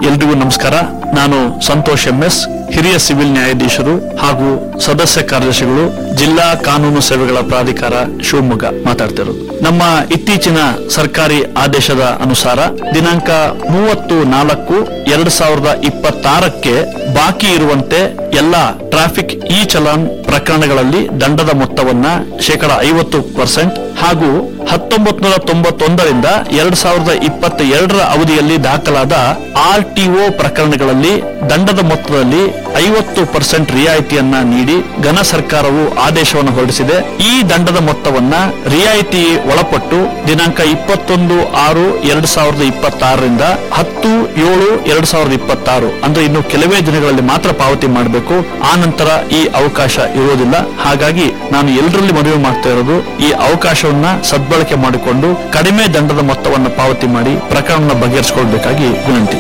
ಎಲ್ರಿಗೂ ನಮಸ್ಕಾರ ನಾನು ಸಂತೋಷ್ ಎಂಎಸ್ ಹಿರಿಯ ಸಿವಿಲ್ ನ್ಯಾಯಾಧೀಶರು ಹಾಗೂ ಸದಸ್ಯ ಕಾರ್ಯದರ್ಶಿಗಳು ಜಿಲ್ಲಾ ಕಾನೂನು ಸೇವೆಗಳ ಪ್ರಾಧಿಕಾರ ಶಿವಮೊಗ್ಗ ಮಾತಾಡ್ತಿರೋದು ನಮ್ಮ ಇತ್ತೀಚಿನ ಸರ್ಕಾರಿ ಆದೇಶದ ಅನುಸಾರ ದಿನಾಂಕ ಮೂವತ್ತು ನಾಲ್ಕು ಎರಡ್ ಸಾವಿರದ ಇಪ್ಪತ್ತಾರಕ್ಕೆ ಬಾಕಿ ಇರುವಂತೆ ಎಲ್ಲ ಟ್ರಾಫಿಕ್ ಇ ಚಲಾನ್ ಪ್ರಕರಣಗಳಲ್ಲಿ ದಂಡದ ಮೊತ್ತವನ್ನ ಶೇಕಡ ಐವತ್ತು ಪರ್ಸೆಂಟ್ ಹಾಗೂ ಹತ್ತೊಂಬತ್ತು ನೂರ ತೊಂಬತ್ತೊಂದರಿಂದ ಎರಡ್ ಸಾವಿರದ ಇಪ್ಪತ್ತ ಎರಡರ ಅವಧಿಯಲ್ಲಿ ದಾಖಲಾದ ಆರ್ ಟಿಒ ಪ್ರಕರಣಗಳಲ್ಲಿ ದಂಡದ ಮೊತ್ತದಲ್ಲಿ ಐವತ್ತು ಪರ್ಸೆಂಟ್ ರಿಯಾಯಿತಿಯನ್ನ ನೀಡಿ ಘನ ಸರ್ಕಾರವು ಆದೇಶವನ್ನು ಹೊರಡಿಸಿದೆ ಈ ದಂಡದ ಮೊತ್ತವನ್ನ ರಿಯಾಯಿತಿ ಒಳಪಟ್ಟು ದಿನಾಂಕ ಇಪ್ಪತ್ತೊಂದು ಆರು ಎರಡ್ ಸಾವಿರದ ಇಪ್ಪತ್ತಾರರಿಂದ ಹತ್ತು ಏಳು ಎರಡ್ ಸಾವಿರದ ಇಪ್ಪತ್ತಾರು ಅಂದ್ರೆ ಇನ್ನು ಕೆಲವೇ ದಿನಗಳಲ್ಲಿ ಮಾತ್ರ ಪಾವತಿ ಮಾಡಬೇಕು ಆ ನಂತರ ಈ ಅವಕಾಶ ಇರುವುದಿಲ್ಲ ಹಾಗಾಗಿ ನಾನು ಎಲ್ಲರಲ್ಲಿ ಮನವಿ ಮಾಡ್ತಾ ಇರೋದು ಈ ಅವಕಾಶವನ್ನ ಸದ್ಬಳಕೆ ಮಾಡಿಕೊಂಡು ಕಡಿಮೆ ದಂಡದ ಮೊತ್ತವನ್ನು ಪಾವತಿ ಮಾಡಿ ಪ್ರಕರಣ ಬಗೆಹರಿಸಿಕೊಳ್ಬೇಕಾಗಿ ವಿನಂತಿ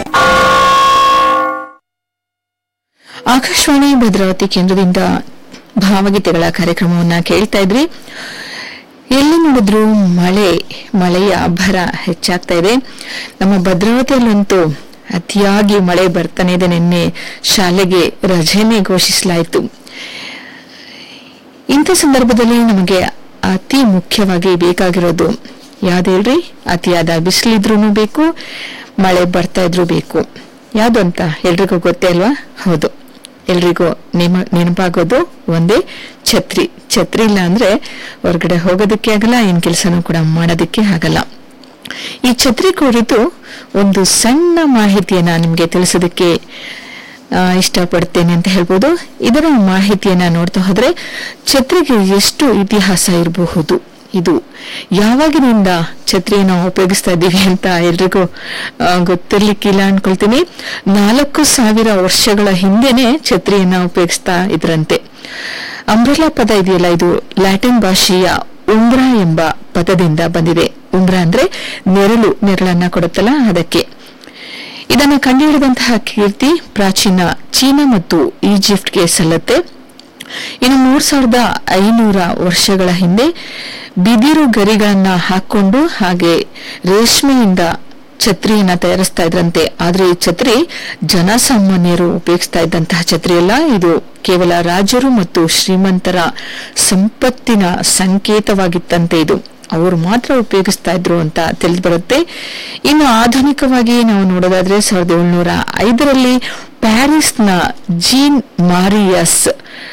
ಆಕಾಶವಾಣಿ ಭದ್ರಾವತಿ ಕೇಂದ್ರದಿಂದ ಭಾವಗೀತೆಗಳ ಕಾರ್ಯಕ್ರಮವನ್ನ ಕೇಳ್ತಾ ಇದ್ರಿ ಎಲ್ಲಿ ನೋಡಿದ್ರು ಮಳೆ ಮಳೆಯ ಅಬ್ಬರ ಹೆಚ್ಚಾಗ್ತಾ ಇದೆ ನಮ್ಮ ಭದ್ರಾವತಿಯಲ್ಲಂತೂ ಅತಿಯಾಗಿ ಮಳೆ ಬರ್ತಾನೆ ಇದೆ ನಿನ್ನೆ ಶಾಲೆಗೆ ರಜೆನೇ ಘೋಷಿಸಲಾಯಿತು ಇಂಥ ಸಂದರ್ಭದಲ್ಲಿ ನಮಗೆ ಅತಿ ಮುಖ್ಯವಾಗಿ ಬೇಕಾಗಿರೋದು ಯಾವ್ದು ಹೇಳ್ರಿ ಅತಿಯಾದ ಬಿಸಿಲಿದ್ರೂ ಬೇಕು ಮಳೆ ಬರ್ತಾ ಇದ್ರೂ ಬೇಕು ಯಾವ್ದು ಅಂತ ಎಲ್ರಿಗೂ ಗೊತ್ತೇ ಅಲ್ವಾ ಹೌದು ಎಲ್ರಿಗೂ ನೆಮ ನೆನಪಾಗೋದು ಒಂದೇ ಛತ್ರಿ ಛತ್ರಿ ಇಲ್ಲ ಅಂದ್ರೆ ಹೊರಗಡೆ ಹೋಗೋದಕ್ಕೆ ಆಗಲ್ಲ ಏನ್ ಕೆಲಸನೂ ಕೂಡ ಮಾಡೋದಕ್ಕೆ ಆಗಲ್ಲ ಈ ಛತ್ರಿ ಕುರಿತು ಒಂದು ಸಣ್ಣ ಮಾಹಿತಿಯನ್ನ ನಿಮ್ಗೆ ತಿಳಿಸೋದಕ್ಕೆ ಆ, ಇಷ್ಟಪಡ್ತೇನೆ ಅಂತ ಹೇಳ್ಬೋದು ಇದರ ಮಾಹಿತಿಯನ್ನ ನೋಡ್ತಾ ಹೋದ್ರೆ ಛತ್ರಿಗೆ ಎಷ್ಟು ಇತಿಹಾಸ ಇರಬಹುದು ಇದು ಯಾವಾಗಿನಿಂದ ಛತ್ರಿಯನ್ನು ಉಪಯೋಗಿಸ್ತಾ ಇದ್ದೀವಿ ಅಂತ ಎಲ್ರಿಗೂ ಆ, ಗೊತ್ತಿರ್ಲಿಕ್ಕಿಲ್ಲ ಅನ್ಕೊಳ್ತೀನಿ ನಾಲ್ಕು ಸಾವಿರ ವರ್ಷಗಳ ಹಿಂದೆನೆ ಛತ್ರಿಯನ್ನ ಉಪಯೋಗಿಸ್ತಾ ಇದ್ರಂತೆ ಅಂಬ್ರೆಲಾ ಪದ ಇದೆಯಲ್ಲ ಇದು ಲ್ಯಾಟಿನ್ ಭಾಷೆಯ ಉಂಬ್ರಾ ಎಂಬ ಪದದಿಂದ ಬಂದಿದೆ ಉಂಬ್ರಾ ಅಂದ್ರೆ ನೆರಳು ನೆರಳನ್ನ ಕೊಡುತ್ತಲ್ಲ ಅದಕ್ಕೆ ಇದನ್ನು ಕಂಡುಹಿಡಿದಂತಹ ಕೀರ್ತಿ ಪ್ರಾಚೀನ ಚೀನಾ ಮತ್ತು ಈಜಿಪ್ಟ್ಗೆ ಸಲ್ಲತ್ತೆ ಇನ್ನು ಮೂರ್ ಸಾವಿರದ ಐನೂರ ವರ್ಷಗಳ ಹಿಂದೆ ಬಿದಿರು ಗರಿಗಳನ್ನ ಹಾಕೊಂಡು ಹಾಗೆ ರೇಷ್ಮೆಯಿಂದ ಛತ್ರಿಯನ್ನ ತಯಾರಿಸ್ತಾ ಇದ್ರಂತೆ ಆದ್ರೆ ಈ ಛತ್ರಿ ಜನಸಾಮಾನ್ಯರು ಉಪಯೋಗಿಸ್ತಾ ಇದ್ದಂತಹ ಛತ್ರಿ ಅಲ್ಲ ಇದು ಕೇವಲ ರಾಜರು ಮತ್ತು ಶ್ರೀಮಂತರ ಸಂಪತ್ತಿನ ಸಂಕೇತವಾಗಿತ್ತಂತೆ ಇದು ಅವರು ಮಾತ್ರ ಉಪಯೋಗಿಸ್ತಾ ಇದ್ರು ಅಂತ ತಿಳಿದು ಬರುತ್ತೆ ಇನ್ನು ಆಧುನಿಕವಾಗಿ ನಾವು ನೋಡೋದಾದ್ರೆ ಸಾವಿರದ ಏಳ್ನೂರ ಐದರಲ್ಲಿ ಪ್ಯಾರಿಸ್ನ ಜೀನ್ ಮಾರಿಯಸ್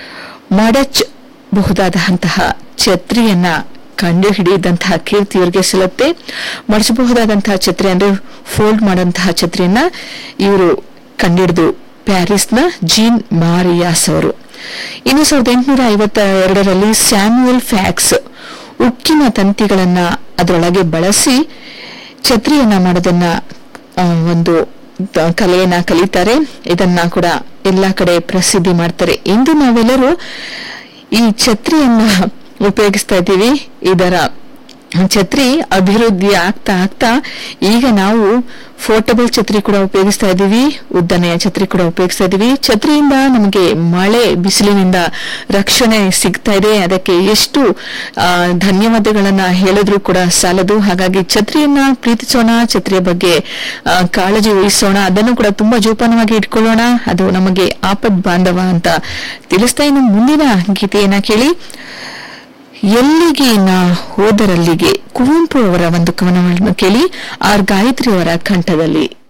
ಮಡಚಬಹುದಾದಂತಹ ಛತ್ರಿಯನ್ನ ಕಂಡು ಹಿಡಿದಂತಹ ಕೀರ್ತಿ ಇವರಿಗೆ ಸಲ್ಲುತ್ತೆ ಮಡಚಬಹುದಾದಂತಹ ಛತ್ರಿ ಅಂದ್ರೆ ಫೋಲ್ಡ್ ಮಾಡಂತಹ ಛತ್ರಿಯನ್ನ ಇವರು ಕಂಡಿಡಿದು ಪ್ಯಾರಿಸ್ನ ಜೀನ್ ಮಾರಿಯಾಸ್ ಅವರು ಇನ್ನು ಸಾವಿರದ ಎಂಟುನೂರ ಐವತ್ತ ಎರಡರಲ್ಲಿ ಸ್ಯಾಮ್ಯುಯಲ್ ಫ್ಯಾಕ್ಸ್ ಉಕ್ಕಿನ ತಂತಿಗಳನ್ನ ಅದರೊಳಗೆ ಬಳಸಿ ಛತ್ರಿಯನ್ನ ಮಾಡೋದನ್ನ ಆ, ಒಂದು ದ- ಕಲೆಯನ್ನ ಕಲಿತಾರೆ ಇದನ್ನ ಕೂಡ ಎಲ್ಲಾ ಕಡೆ ಪ್ರಸಿದ್ಧಿ ಮಾಡ್ತಾರೆ ಇಂದು ನಾವೆಲ್ಲರೂ ಈ ಛತ್ರಿಯನ್ನ ಉಪಯೋಗಿಸ್ತಾ ಇದ್ದೀವಿ ಇದರ ಛತ್ರಿ ಅಭಿವೃದ್ಧಿ ಆಗ್ತಾ ಆಗ್ತಾ ಈಗ ನಾವು ಫೋರ್ಟಬಲ್ ಛತ್ರಿ ಕೂಡ ಉಪಯೋಗಿಸ್ತಾ ಇದ್ದೀವಿ ಉದ್ದನೆಯ ಛತ್ರಿ ಕೂಡ ಉಪಯೋಗಿಸ್ತಾ ಇದ್ದೀವಿ ಛತ್ರಿಯಿಂದ ನಮಗೆ ಮಳೆ ಬಿಸಿಲಿನಿಂದ ರಕ್ಷಣೆ ಸಿಗ್ತಾ ಇದೆ ಅದಕ್ಕೆ ಎಷ್ಟು ಆ, ಧನ್ಯವಾದಗಳನ್ನ ಹೇಳಿದ್ರು ಕೂಡ ಸಾಲದು ಹಾಗಾಗಿ ಛತ್ರಿಯನ್ನ ಪ್ರೀತಿಸೋಣ ಛತ್ರಿಯ ಬಗ್ಗೆ ಆ, ಕಾಳಜಿ ವಹಿಸೋಣ ಅದನ್ನು ಕೂಡ ತುಂಬಾ ಜೋಪಾನವಾಗಿ ಇಟ್ಕೊಳ್ಳೋಣ ಅದು ನಮಗೆ ಆಪದ್ ಬಾಂಧವ ಅಂತ ತಿಳಿಸ್ತಾ ಇನ್ನು ಮುಂದಿನ ಗೀತೆಯನ್ನ ಕೇಳಿ ಎಲ್ಲಿಗೆ ನಾ ಹೋದರಲ್ಲಿಗೆ ಕುವೆಂಪು ಅವರ ಒಂದು ಕವನವನ್ನು ಕೇಳಿ ಆರ್ ಗಾಯತ್ರಿ ಅವರ ಕಂಠದಲ್ಲಿ